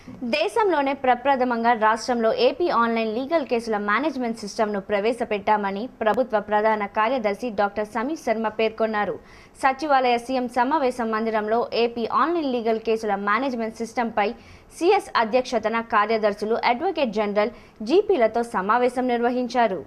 దేశంలోనే ప్రప్రథమంగా రాష్ట్రంలో ఏపీ ఆన్లైన్ లీగల్ కేసుల మేనేజ్మెంట్ సిస్టమ్ను ప్రవేశపెట్టామని ప్రభుత్వ ప్రధాన కార్యదర్శి డాక్టర్ సమీర్ శర్మ పేర్కొన్నారు సచివాలయ సీఎం సమావేశం మందిరంలో ఏపీ ఆన్లైన్ లీగల్ కేసుల మేనేజ్మెంట్ సిస్టంపై సిఎస్ అధ్యక్షతన కార్యదర్శులు అడ్వకేట్ జనరల్ జీపీలతో సమావేశం నిర్వహించారు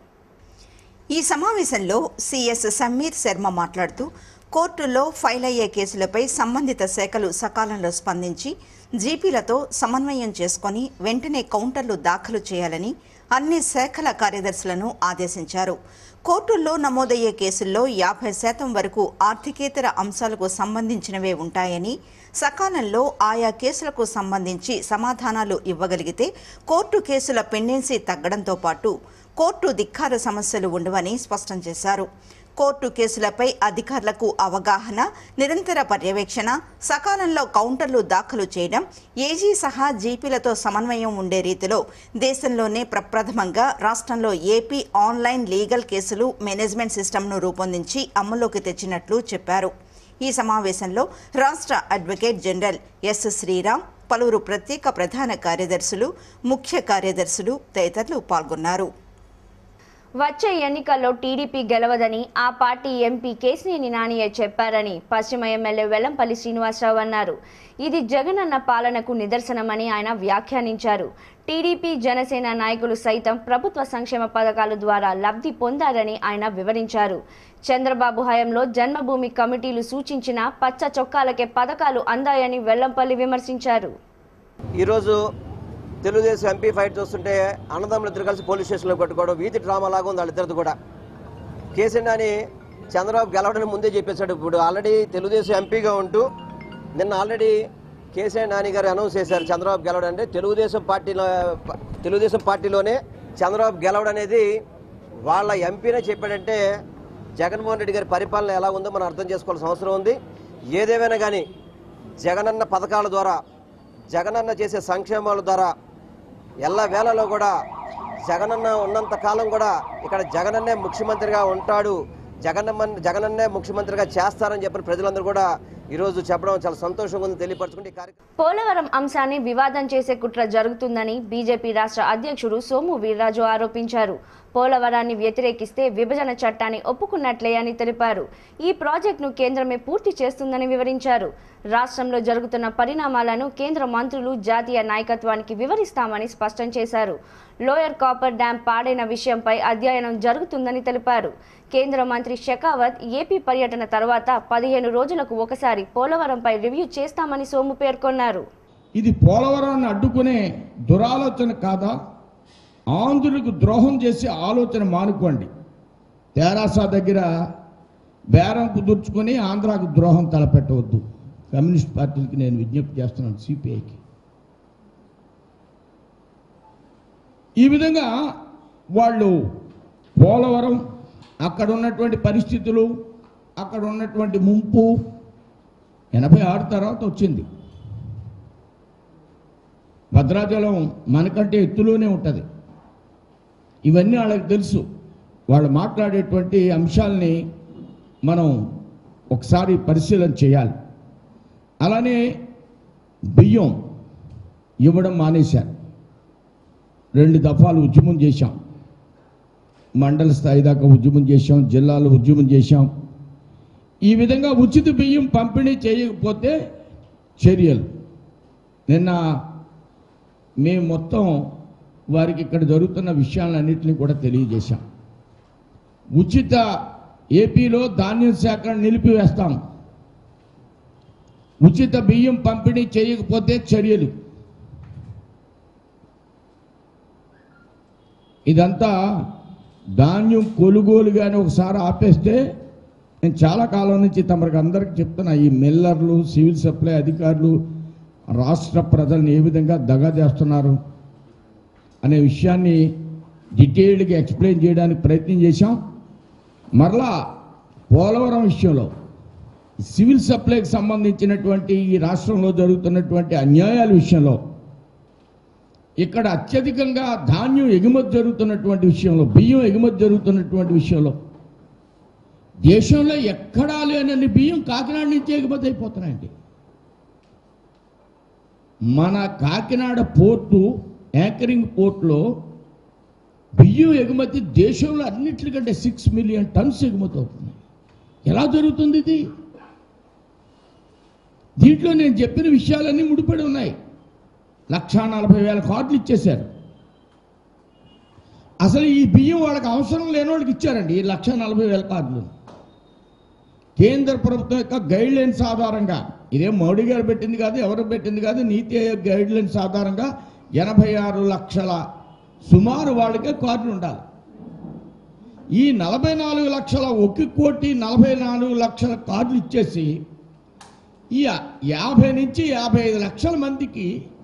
ఈ సమావేశంలో సిఎస్ సమీర్ శర్మ మాట్లాడుతూ కోర్టుల్లో ఫైల్ అయ్యే కేసులపై సంబంధిత శాఖలు సకాలంలో స్పందించి జీపీలతో సమన్వయం చేసుకొని వెంటనే కౌంటర్లు దాఖలు చేయాలని అన్ని శాఖల కార్యదర్శులను ఆదేశించారు కోర్టుల్లో నమోదయ్యే కేసుల్లో యాభై శాతం వరకు ఆర్థికేతర అంశాలకు సంబంధించినవే ఉంటాయని సకాలంలో ఆయా కేసులకు సంబంధించి సమాధానాలు ఇవ్వగలిగితే కోర్టు కేసుల పెండెన్సీ తగ్గడంతో పాటు కోర్టు ధిక్కార సమస్యలు ఉండవని స్పష్టం చేశారు కోర్టు కేసులపై అధికారులకు అవగాహన నిరంతర పర్యవేక్షణ సకాలంలో కౌంటర్లు దాఖలు చేయడం ఏజీ సహా జీపీలతో సమన్వయం ఉండే రీతిలో దేశంలోనే ప్రప్రథమంగా రాష్ట్రంలో ఏపీ ఆన్లైన్ లీగల్ కేసులు మేనేజ్మెంట్ సిస్టమ్ను రూపొందించి అమల్లోకి తెచ్చినట్లు చెప్పారు ఈ సమావేశంలో రాష్ట్ర అడ్వకేట్ జనరల్ ఎస్ శ్రీరామ్ పలువురు ప్రత్యేక ప్రధాన కార్యదర్శులు ముఖ్య కార్యదర్శులు తదితరులు పాల్గొన్నారు వచ్చే ఎన్నికల్లో టీడీపీ గెలవదని ఆ పార్టీ ఎంపీ కేసినేని నానియే చెప్పారని పశ్చిమ ఎమ్మెల్యే వెల్లంపల్లి శ్రీనివాసరావు అన్నారు ఇది జగనన్న పాలనకు నిదర్శనమని ఆయన వ్యాఖ్యానించారు టీడీపీ జనసేన నాయకులు సైతం ప్రభుత్వ సంక్షేమ పథకాల ద్వారా లబ్ధి పొందారని ఆయన వివరించారు చంద్రబాబు హయాంలో జన్మభూమి కమిటీలు సూచించిన పచ్చ చొక్కాలకే పథకాలు అందాయని వెల్లంపల్లి విమర్శించారు ఈరోజు తెలుగుదేశం ఎంపీ ఫైట్ చూస్తుంటే అన్నదమ్ములు ఇద్దరు కలిసి పోలీస్ స్టేషన్లో కొట్టుకోవడం వీధి డ్రామా లాగా ఉంది వాళ్ళిద్దరిది కూడా కేసీనాని చంద్రబాబు గెలవడని ముందే చెప్పేశాడు ఇప్పుడు ఆల్రెడీ తెలుగుదేశం ఎంపీగా ఉంటూ నిన్న ఆల్రెడీ కేసీఆర్ నాని గారు అనౌన్స్ చేశారు చంద్రబాబు గెలవడం అంటే తెలుగుదేశం పార్టీలో తెలుగుదేశం పార్టీలోనే చంద్రబాబు గెలవడం అనేది వాళ్ళ ఎంపీనే చెప్పాడంటే జగన్మోహన్ రెడ్డి గారి పరిపాలన ఎలా ఉందో మనం అర్థం చేసుకోవాల్సిన అవసరం ఉంది ఏదేమైనా కానీ జగనన్న పథకాల ద్వారా జగనన్న చేసే సంక్షేమాల ద్వారా ఎల్ల వేళలో కూడా జగనన్న ఉన్నంత కాలం కూడా ఇక్కడ జగనన్నే ముఖ్యమంత్రిగా ఉంటాడు జగనన్న జగనన్నే ముఖ్యమంత్రిగా చేస్తారని చెప్పిన ప్రజలందరూ కూడా ఈరోజు చెప్పడం చాలా సంతోషంగా ఉంది తెలియపరచుకుంటే ఈ కార్యక్రమం పోలవరం అంశాన్ని వివాదం చేసే కుట్ర జరుగుతుందని బీజేపీ రాష్ట్ర అధ్యక్షుడు సోము వీర్రాజు ఆరోపించారు పోలవరాన్ని వ్యతిరేకిస్తే విభజన చట్టాన్ని ఒప్పుకున్నట్లే అని తెలిపారు ఈ ప్రాజెక్టును కేంద్రమే పూర్తి చేస్తుందని వివరించారు రాష్ట్రంలో జరుగుతున్న పరిణామాలను కేంద్ర మంత్రులు జాతీయ నాయకత్వానికి వివరిస్తామని స్పష్టం చేశారు లోయర్ కాపర్ డ్యాం పాడైన విషయంపై అధ్యయనం జరుగుతుందని తెలిపారు కేంద్ర మంత్రి షెకావత్ ఏపీ పర్యటన తర్వాత పదిహేను రోజులకు ఒకసారి పోలవరంపై రివ్యూ చేస్తామని సోము పేర్కొన్నారు ఇది పోలవరాన్ని అడ్డుకునే దురాలోచన కాదా ఆంధ్రులకు ద్రోహం చేసే ఆలోచన మానుకోండి తెరాస దగ్గర బేరం కుదుర్చుకొని ఆంధ్రాకు ద్రోహం తలపెట్టవద్దు కమ్యూనిస్ట్ పార్టీలకి నేను విజ్ఞప్తి చేస్తున్నాను సిపిఐకి ఈ విధంగా వాళ్ళు పోలవరం అక్కడ ఉన్నటువంటి పరిస్థితులు అక్కడ ఉన్నటువంటి ముంపు ఎనభై ఆరు తర్వాత వచ్చింది భద్రాచలం మనకంటే ఎత్తులోనే ఉంటుంది ఇవన్నీ వాళ్ళకి తెలుసు వాళ్ళు మాట్లాడేటువంటి అంశాలని మనం ఒకసారి పరిశీలన చేయాలి అలానే బియ్యం ఇవ్వడం మానేశారు రెండు దఫాలు ఉద్యమం చేశాం మండల స్థాయి దాకా ఉద్యమం చేశాం జిల్లాలో ఉద్యమం చేశాం ఈ విధంగా ఉచిత బియ్యం పంపిణీ చేయకపోతే చర్యలు నిన్న మేము మొత్తం వారికి ఇక్కడ జరుగుతున్న విషయాలన్నింటినీ కూడా తెలియజేశాం ఉచిత ఏపీలో ధాన్యం సేకరణ నిలిపివేస్తాం ఉచిత బియ్యం పంపిణీ చేయకపోతే చర్యలు ఇదంతా ధాన్యం కొనుగోలు కానీ ఒకసారి ఆపేస్తే నేను చాలా కాలం నుంచి తమరికి అందరికి చెప్తున్నా ఈ మిల్లర్లు సివిల్ సప్లై అధికారులు రాష్ట్ర ప్రజల్ని ఏ విధంగా దగా చేస్తున్నారు అనే విషయాన్ని డీటెయిల్డ్గా ఎక్స్ప్లెయిన్ చేయడానికి ప్రయత్నం చేశాం మరలా పోలవరం విషయంలో సివిల్ సప్లైకి సంబంధించినటువంటి ఈ రాష్ట్రంలో జరుగుతున్నటువంటి అన్యాయాల విషయంలో ఇక్కడ అత్యధికంగా ధాన్యం ఎగుమతి జరుగుతున్నటువంటి విషయంలో బియ్యం ఎగుమతి జరుగుతున్నటువంటి విషయంలో దేశంలో ఎక్కడా లేనన్ని బియ్యం కాకినాడ నుంచి ఎగుమతి అయిపోతున్నాయండి మన కాకినాడ పోర్టు యాంకరింగ్ పోర్టులో బియ్యం ఎగుమతి దేశంలో అన్నిటికంటే సిక్స్ మిలియన్ టన్స్ ఎగుమతి అవుతుంది ఎలా జరుగుతుంది ఇది దీంట్లో నేను చెప్పిన విషయాలన్నీ ముడిపడి ఉన్నాయి లక్షా నలభై వేల కార్డులు ఇచ్చేశారు అసలు ఈ బియ్యం వాళ్ళకి అవసరం లేని వాళ్ళకి ఇచ్చారండి ఈ లక్ష నలభై వేల కార్డులు కేంద్ర ప్రభుత్వం యొక్క గైడ్ లైన్స్ ఆధారంగా ఇదే మోడీ గారు పెట్టింది కాదు ఎవరు పెట్టింది కాదు నీతి ఆయోగ్ గైడ్ లైన్స్ ఆధారంగా ఎనభై ఆరు లక్షల సుమారు వాళ్ళకే కార్డులు ఉండాలి ఈ నలభై నాలుగు లక్షల ఒక కోటి నలభై నాలుగు లక్షల కార్డులు ఇచ్చేసి ఈ యాభై నుంచి యాభై ఐదు లక్షల మందికి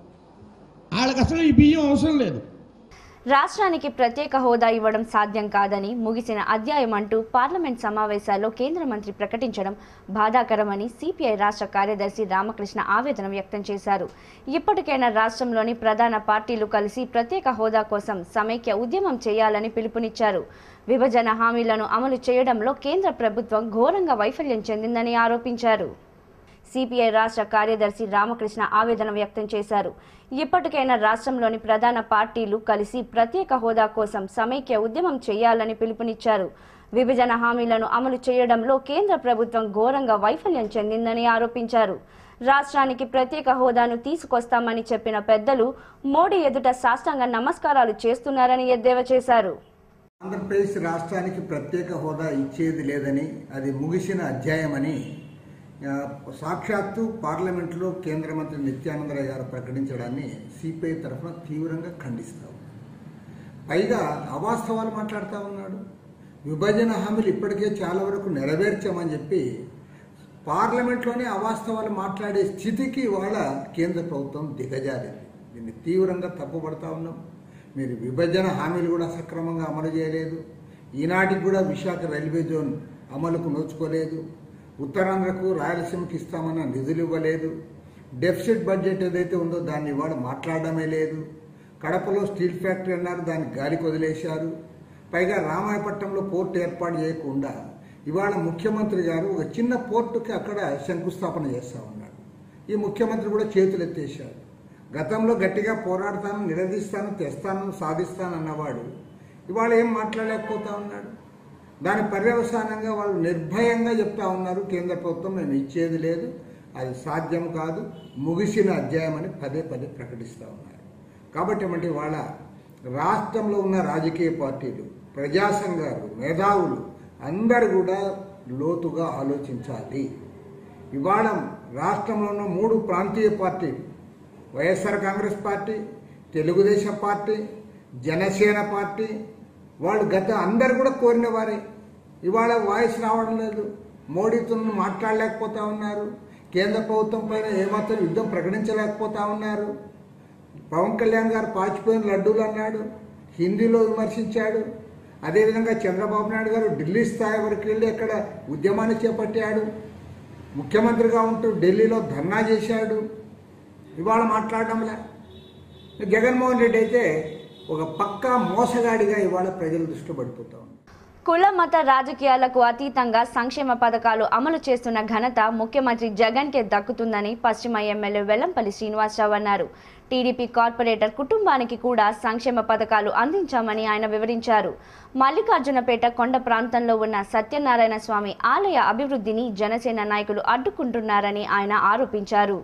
వాళ్ళకి అసలు ఈ బియ్యం అవసరం లేదు రాష్ట్రానికి ప్రత్యేక హోదా ఇవ్వడం సాధ్యం కాదని ముగిసిన అధ్యాయం అంటూ పార్లమెంట్ సమావేశాల్లో కేంద్ర మంత్రి ప్రకటించడం బాధాకరమని సిపిఐ రాష్ట్ర కార్యదర్శి రామకృష్ణ ఆవేదన వ్యక్తం చేశారు ఇప్పటికైనా రాష్ట్రంలోని ప్రధాన పార్టీలు కలిసి ప్రత్యేక హోదా కోసం సమైక్య ఉద్యమం చేయాలని పిలుపునిచ్చారు విభజన హామీలను అమలు చేయడంలో కేంద్ర ప్రభుత్వం ఘోరంగా వైఫల్యం చెందిందని ఆరోపించారు సిపిఐ రాష్ట్ర కార్యదర్శి రామకృష్ణ ఆవేదన వ్యక్తం చేశారు ఇప్పటికైనా రాష్ట్రంలోని ప్రధాన పార్టీలు కలిసి ప్రత్యేక హోదా కోసం సమైక్య ఉద్యమం చేయాలని పిలుపునిచ్చారు విభజన హామీలను అమలు చేయడంలో కేంద్ర ప్రభుత్వం ఘోరంగా వైఫల్యం చెందిందని ఆరోపించారు రాష్ట్రానికి ప్రత్యేక హోదాను తీసుకొస్తామని చెప్పిన పెద్దలు మోడీ ఎదుట సాష్టాంగ నమస్కారాలు చేస్తున్నారని ఎద్దేవా చేశారు ఆంధ్రప్రదేశ్ రాష్ట్రానికి ప్రత్యేక హోదా ఇచ్చేది లేదని అది ముగిసిన అధ్యాయమని ఆ, సాక్షాత్తు పార్లమెంట్లో కేంద్ర మంత్రి నిత్యానందరాయ్ గారు ప్రకటించడాన్ని సిపిఐ తరఫున తీవ్రంగా ఖండిస్తాం పైగా అవాస్తవాలు మాట్లాడుతూ ఉన్నాడు విభజన హామీలు ఇప్పటికే చాలా వరకు నెరవేర్చామని చెప్పి పార్లమెంట్లోనే అవాస్తవాలు మాట్లాడే స్థితికి ఇవాళ కేంద్ర ప్రభుత్వం దిగజారింది దీన్ని తీవ్రంగా తప్పుపడతా ఉన్నాం మీరు విభజన హామీలు కూడా సక్రమంగా అమలు చేయలేదు ఈనాటికి కూడా విశాఖ రైల్వే జోన్ అమలుకు నోచుకోలేదు ఉత్తరాంధ్రకు రాయలసీమకి ఇస్తామన్న నిధులు ఇవ్వలేదు డెఫిసిట్ బడ్జెట్ ఏదైతే ఉందో దాన్ని ఇవాళ మాట్లాడడమే లేదు కడపలో స్టీల్ ఫ్యాక్టరీ అన్నారు దాన్ని గాలికి వదిలేశారు పైగా రామాయపట్నంలో పోర్టు ఏర్పాటు చేయకుండా ఇవాళ ముఖ్యమంత్రి గారు ఒక చిన్న పోర్టుకి అక్కడ శంకుస్థాపన చేస్తా ఉన్నాడు ఈ ముఖ్యమంత్రి కూడా చేతులు ఎత్తేశాడు గతంలో గట్టిగా పోరాడతాను నిలదీస్తాను తెస్తాను సాధిస్తాను అన్నవాడు ఇవాళ ఏం మాట్లాడలేకపోతా ఉన్నాడు దాని పర్యవసానంగా వాళ్ళు నిర్భయంగా చెప్తా ఉన్నారు కేంద్ర ప్రభుత్వం మేము ఇచ్చేది లేదు అది సాధ్యం కాదు ముగిసిన అధ్యాయం అని పదే పదే ప్రకటిస్తూ ఉన్నారు కాబట్టి అంటే వాళ్ళ రాష్ట్రంలో ఉన్న రాజకీయ పార్టీలు ప్రజా సంఘాలు మేధావులు అందరూ కూడా లోతుగా ఆలోచించాలి ఇవాళ రాష్ట్రంలో ఉన్న మూడు ప్రాంతీయ పార్టీలు YSR Congress party Telugu Desam party Janasena party వాళ్ళు గత అందరు కూడా కోరిన వారే ఇవాళ వాయిస్ రావడం లేదు మోడీతో మాట్లాడలేకపోతా ఉన్నారు కేంద్ర ప్రభుత్వం పైన ఏమాత్రం యుద్ధం ప్రకటించలేకపోతా ఉన్నారు పవన్ కళ్యాణ్ గారు పాచిపోయిన లడ్డూలు అన్నాడు హిందీలో విమర్శించాడు అదేవిధంగా చంద్రబాబు నాయుడు గారు ఢిల్లీ స్థాయి వరకు వెళ్ళి అక్కడ ఉద్యమాన్ని చేపట్టాడు ముఖ్యమంత్రిగా ఉంటూ ఢిల్లీలో ధర్నా చేశాడు ఇవాళ మాట్లాడడంలే జగన్మోహన్ రెడ్డి అయితే ఒక పక్కా మోసగాడిగా ఇవాళ ప్రజలు దృష్టి పడిపోతా ఉంది కుల మత రాజకీయాలకు అతీతంగా సంక్షేమ పథకాలు అమలు చేస్తున్న ఘనత ముఖ్యమంత్రి జగన్కే దక్కుతుందని పశ్చిమ ఎమ్మెల్యే వెల్లంపల్లి శ్రీనివాసరావు అన్నారు టీడీపీ కార్పొరేటర్ కుటుంబానికి కూడా సంక్షేమ పథకాలు అందించామని ఆయన వివరించారు మల్లికార్జునపేట కొండ ప్రాంతంలో ఉన్న సత్యనారాయణ స్వామి ఆలయ అభివృద్ధిని జనసేన నాయకులు అడ్డుకుంటున్నారని ఆయన ఆరోపించారు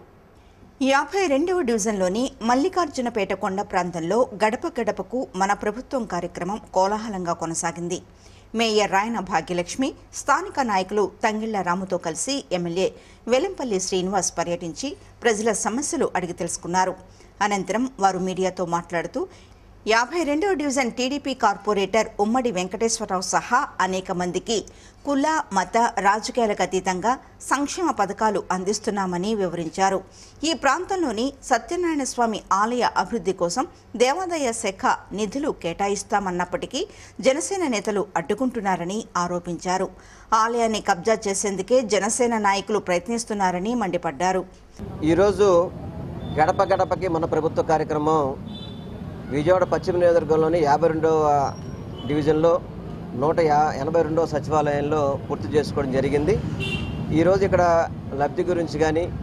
యాభై రెండవ డివిజన్లోని మల్లికార్జునపేట కొండ ప్రాంతంలో గడప గడపకు మన ప్రభుత్వం కార్యక్రమం కోలాహలంగా కొనసాగింది మేయర్ రాయన భాగ్యలక్ష్మి స్థానిక నాయకులు తంగిళ్ల రాముతో కలిసి ఎమ్మెల్యే వెలంపల్లి శ్రీనివాస్ పర్యటించి ప్రజల సమస్యలు అడిగి తెలుసుకున్నారు అనంతరం వారు మీడియాతో మాట్లాడుతూ యాభై రెండవ డివిజన్ టీడీపీ కార్పొరేటర్ ఉమ్మడి వెంకటేశ్వరరావు సహా అనేక మందికి కుల మత రాజకీయాలకు అతీతంగా సంక్షేమ పథకాలు అందిస్తున్నామని వివరించారు ఈ ప్రాంతంలోని సత్యనారాయణ స్వామి ఆలయ అభివృద్ధి కోసం దేవాదాయ శాఖ నిధులు కేటాయిస్తామన్నప్పటికీ జనసేన నేతలు అడ్డుకుంటున్నారని ఆరోపించారు ఆలయాన్ని కబ్జా చేసేందుకే జనసేన నాయకులు ప్రయత్నిస్తున్నారని మండిపడ్డారు ఈరోజు గడప గడపకి మన ప్రభుత్వ కార్యక్రమం విజయవాడ పశ్చిమ నియోజకవర్గంలోని యాభై రెండవ డివిజన్లో నూట యా ఎనభై రెండవ సచివాలయంలో పూర్తి చేసుకోవడం జరిగింది ఈరోజు ఇక్కడ లబ్ధి గురించి కానీ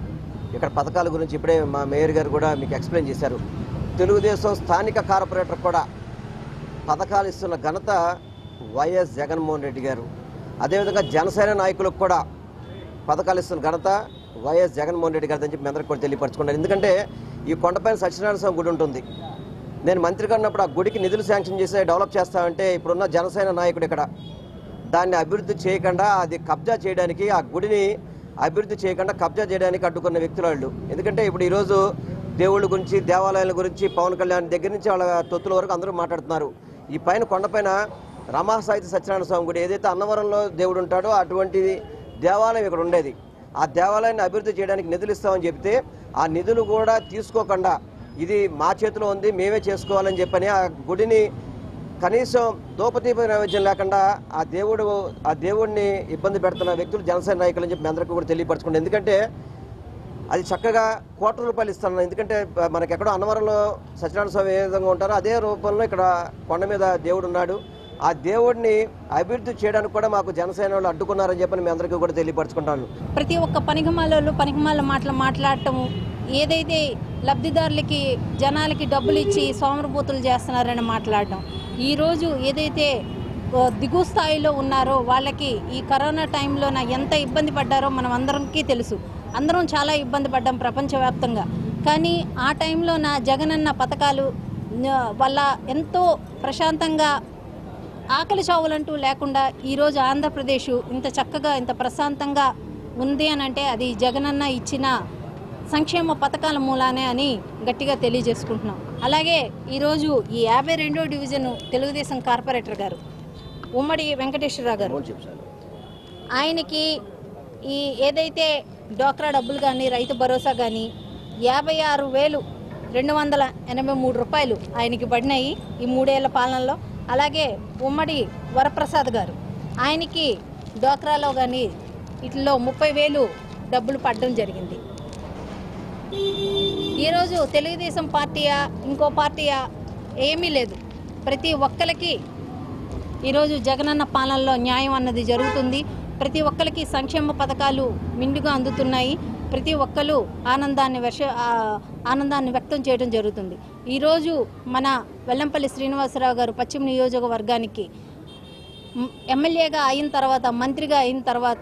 ఇక్కడ పథకాల గురించి ఇప్పుడే మా మేయర్ గారు కూడా మీకు ఎక్స్ప్లెయిన్ చేశారు తెలుగుదేశం స్థానిక కార్పొరేటర్ కూడా పథకాలు ఇస్తున్న ఘనత వైఎస్ జగన్మోహన్ రెడ్డి గారు అదేవిధంగా జనసేన నాయకులకు కూడా పథకాలు ఇస్తున్న ఘనత వైఎస్ జగన్మోహన్ రెడ్డి గారు అని చెప్పి మీ అందరికీ కూడా తెలియపరచుకున్నారు ఎందుకంటే ఈ కొండపైన సత్యనారాయణ స్వామి గుడి ఉంటుంది నేను మంత్రిగా ఉన్నప్పుడు ఆ గుడికి నిధులు శాంక్షన్ చేసి డెవలప్ చేస్తామంటే ఇప్పుడున్న జనసేన నాయకుడు ఇక్కడ దాన్ని అభివృద్ధి చేయకుండా అది కబ్జా చేయడానికి ఆ గుడిని అభివృద్ధి చేయకుండా కబ్జా చేయడానికి అడ్డుకున్న వ్యక్తులు వాళ్ళు ఎందుకంటే ఇప్పుడు ఈరోజు దేవుళ్ళ గురించి దేవాలయాల గురించి పవన్ కళ్యాణ్ దగ్గర నుంచి వాళ్ళ తొత్తుల వరకు అందరూ మాట్లాడుతున్నారు ఈ పైన కొండపైన రమా సాహిత్య సత్యనారాయణ స్వామి గుడి ఏదైతే అన్నవరంలో దేవుడు ఉంటాడో అటువంటి దేవాలయం ఇక్కడ ఉండేది ఆ దేవాలయాన్ని అభివృద్ధి చేయడానికి నిధులు ఇస్తామని చెప్తే ఆ నిధులు కూడా తీసుకోకుండా ఇది మా చేతిలో ఉంది మేమే చేసుకోవాలని చెప్పని ఆ గుడిని కనీసం దోపదీప నైవేద్యం లేకుండా ఆ దేవుడు ఆ దేవుడిని ఇబ్బంది పెడుతున్న వ్యక్తులు జనసేన నాయకులు అని చెప్పి మీ అందరికీ కూడా తెలియపరచుకోండి ఎందుకంటే అది చక్కగా కోట్ల రూపాయలు ఇస్తాను ఎందుకంటే మనకి ఎక్కడో అన్నవరంలో సత్యనారాయణ స్వామి ఏ విధంగా ఉంటారో అదే రూపంలో ఇక్కడ కొండ మీద దేవుడు ఉన్నాడు ఆ దేవుడిని అభివృద్ధి చేయడానికి కూడా మాకు జనసేన వాళ్ళు అడ్డుకున్నారని చెప్పని మీ అందరికీ కూడా తెలియపరచుకుంటాను ప్రతి ఒక్క పనికిమాలలో పనికిమాల మాటలు మాట్లాడటము ఏదైతే లబ్ధిదారులకి జనాలకి డబ్బులు ఇచ్చి సోమరబూతులు చేస్తున్నారని మాట్లాడటం ఈరోజు ఏదైతే ఓ, దిగువ స్థాయిలో ఉన్నారో వాళ్ళకి ఈ కరోనా టైంలో నా ఎంత ఇబ్బంది పడ్డారో మనం అందరికీ తెలుసు అందరం చాలా ఇబ్బంది పడ్డాం ప్రపంచవ్యాప్తంగా కానీ ఆ టైంలో నా జగనన్న పథకాలు న- వల్ల ఎంతో ప్రశాంతంగా ఆకలి చావులంటూ లేకుండా ఈరోజు ఆంధ్రప్రదేశ్ ఇంత చక్కగా ఇంత ప్రశాంతంగా ఉంది అని అంటే అది జగనన్న ఇచ్చిన సంక్షేమ పథకాల మూలానే అని గట్టిగా తెలియజేసుకుంటున్నాం అలాగే ఈరోజు ఈ యాభై రెండో డివిజన్ తెలుగుదేశం కార్పొరేటర్ గారు ఉమ్మడి వెంకటేశ్వరరావు గారు ఆయనకి ఈ ఏదైతే డోక్రా డబ్బులు కానీ రైతు భరోసా కానీ యాభై ఆరు వేలు రెండు వందల ఎనభై మూడు రూపాయలు ఆయనకి పడినాయి ఈ మూడేళ్ల పాలనలో అలాగే ఉమ్మడి వరప్రసాద్ గారు ఆయనకి డోక్రాలో కానీ వీటిలో ముప్పై వేలు డబ్బులు పడడం జరిగింది ఈరోజు తెలుగుదేశం పార్టీయా ఇంకో పార్టీయా ఏమీ లేదు ప్రతి ఒక్కరికి ఈరోజు జగనన్న పాలనలో న్యాయం అన్నది జరుగుతుంది ప్రతి ఒక్కరికి సంక్షేమ పథకాలు మిండుగా అందుతున్నాయి ప్రతి ఒక్కరు ఆనందాన్ని వర్ష ఆ, ఆనందాన్ని వ్యక్తం చేయడం జరుగుతుంది ఈరోజు మన వెల్లంపల్లి శ్రీనివాసరావు గారు పశ్చిమ నియోజకవర్గానికి మ్, ఎమ్మెల్యేగా అయిన తర్వాత మంత్రిగా అయిన తర్వాత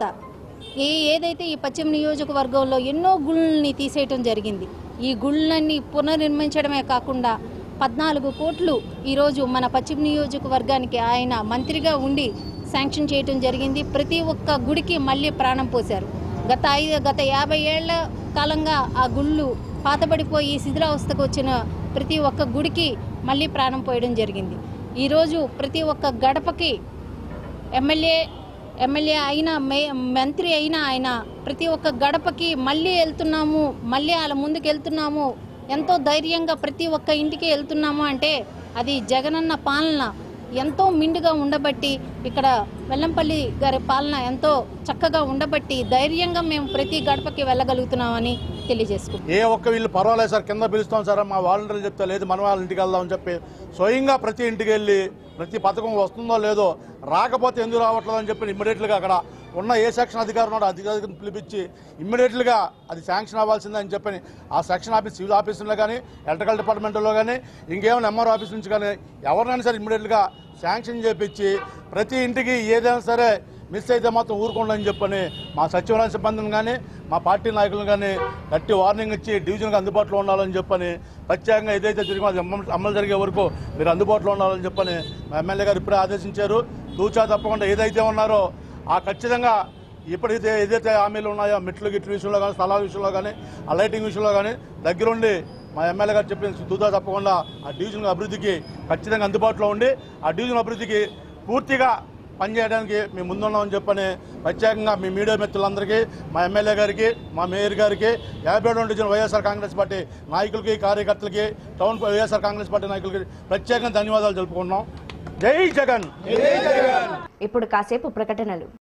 ఏ ఏదైతే ఈ పశ్చిమ నియోజకవర్గంలో ఎన్నో గుళ్ళని తీసేయటం జరిగింది ఈ గుళ్ళన్నీ పునర్నిర్మించడమే కాకుండా పద్నాలుగు కోట్లు ఈరోజు మన పశ్చిమ నియోజకవర్గానికి ఆయన మంత్రిగా ఉండి శాంక్షన్ చేయటం జరిగింది ప్రతి ఒక్క గుడికి మళ్ళీ ప్రాణం పోశారు గత ఐదు గత యాభై ఏళ్ల కాలంగా ఆ గుళ్ళు పాతబడిపోయి శిథిలావస్థకు వచ్చిన ప్రతి ఒక్క గుడికి మళ్ళీ ప్రాణం పోయడం జరిగింది ఈరోజు ప్రతి ఒక్క గడపకి ఎమ్మెల్యే ఎమ్మెల్యే అయిన మే మంత్రి అయిన ఆయన ప్రతి ఒక్క గడపకి మళ్ళీ వెళ్తున్నాము మళ్ళీ వాళ్ళ ముందుకు వెళ్తున్నాము ఎంతో ధైర్యంగా ప్రతి ఒక్క ఇంటికి వెళ్తున్నాము అంటే అది జగనన్న పాలన ఎంతో మిండుగా ఉండబట్టి ఇక్కడ వెల్లంపల్లి గారి పాలన ఎంతో చక్కగా ఉండబట్టి ధైర్యంగా మేము ప్రతి గడపకి వెళ్ళగలుగుతున్నామని తెలియజేసుకుంటాం ఏ ఒక్క వీళ్ళు పర్వాలేదు సార్ కింద పిలుస్తాం సార్ మా వాలంటీర్లు చెప్తే లేదు మన వాళ్ళ ఇంటికి వెళ్దామని చెప్పి స్వయంగా ప్రతి ఇంటికి వెళ్ళి ప్రతి పథకం వస్తుందో లేదో రాకపోతే ఎందుకు రావట్లేదు అని చెప్పి ఇమ్మీడియట్లుగా అక్కడ ఉన్న ఏ సెక్షన్ అధికారి ఉన్నాడో అధికారిని పిలిపించి ఇమ్మీడియట్లుగా అది శాంక్షన్ అవ్వాల్సిందే అని చెప్పని ఆ సెక్షన్ ఆఫీస్ సివిల్ ఆఫీసులో కానీ ఎలక్ట్రికల్ డిపార్ట్మెంట్లో కానీ ఇంకేమైనా ఎంఆర్ఓ ఆఫీస్ నుంచి కానీ ఎవరినైనా సరే ఇమ్మీడియట్లుగా శాంక్షన్ చేపించి ప్రతి ఇంటికి ఏదైనా సరే మిస్ అయితే మాత్రం ఊరుకోండి చెప్పని మా సచివాలయ సిబ్బందిని కానీ మా పార్టీ నాయకులను కానీ గట్టి వార్నింగ్ ఇచ్చి డివిజన్కి అందుబాటులో ఉండాలని చెప్పని ప్రత్యేకంగా ఏదైతే జరిగిందో అది అమలు- అమలు జరిగే వరకు మీరు అందుబాటులో ఉండాలని చెప్పని మా ఎమ్మెల్యే గారు ఇప్పుడే ఆదేశించారు తూచా తప్పకుండా ఏదైతే ఉన్నారో ఆ ఖచ్చితంగా ఇప్పుడైతే ఏదైతే హామీలు ఉన్నాయో మెట్లు గిట్లు విషయంలో కానీ స్థలాల విషయంలో కానీ ఆ లైటింగ్ విషయంలో కానీ దగ్గరుండి మా ఎమ్మెల్యే గారు చెప్పిన తూచా తప్పకుండా ఆ డివిజన్ అభివృద్ధికి ఖచ్చితంగా అందుబాటులో ఉండి ఆ డివిజన్ అభివృద్ధికి పూర్తిగా పనిచేయడానికి మేము ముందున్నామని చెప్పని ప్రత్యేకంగా మీ మీడియా మిత్రులందరికీ మా ఎమ్మెల్యే గారికి మా మేయర్ గారికి యాభై రెండు డివిజన్ వైఎస్ఆర్ కాంగ్రెస్ పార్టీ నాయకులకి కార్యకర్తలకి టౌన్ వైఎస్ఆర్ కాంగ్రెస్ పార్టీ నాయకులకి ప్రత్యేకంగా ధన్యవాదాలు తెలుపుకుంటున్నాం జై జగన్ ఇప్పుడు కాసేపు ప్రకటనలు